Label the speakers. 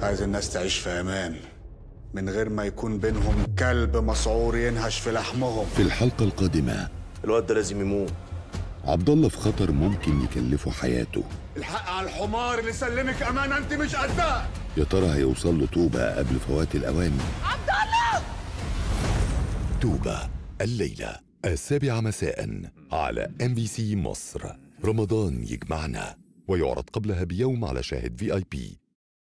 Speaker 1: عايز الناس تعيش في امان من غير ما يكون بينهم كلب مسعور ينهش في لحمهم
Speaker 2: في الحلقة القادمة
Speaker 3: الواد ده لازم يموت
Speaker 2: عبد الله في خطر ممكن يكلفه حياته
Speaker 1: الحق على الحمار اللي سلمك امانه انت مش قدها
Speaker 2: يا ترى هيوصل له توبة قبل فوات الأوان
Speaker 4: عبد الله
Speaker 5: توبة الليلة السابعة مساء على ام بي سي مصر رمضان يجمعنا ويعرض قبلها بيوم على شاهد في اي بي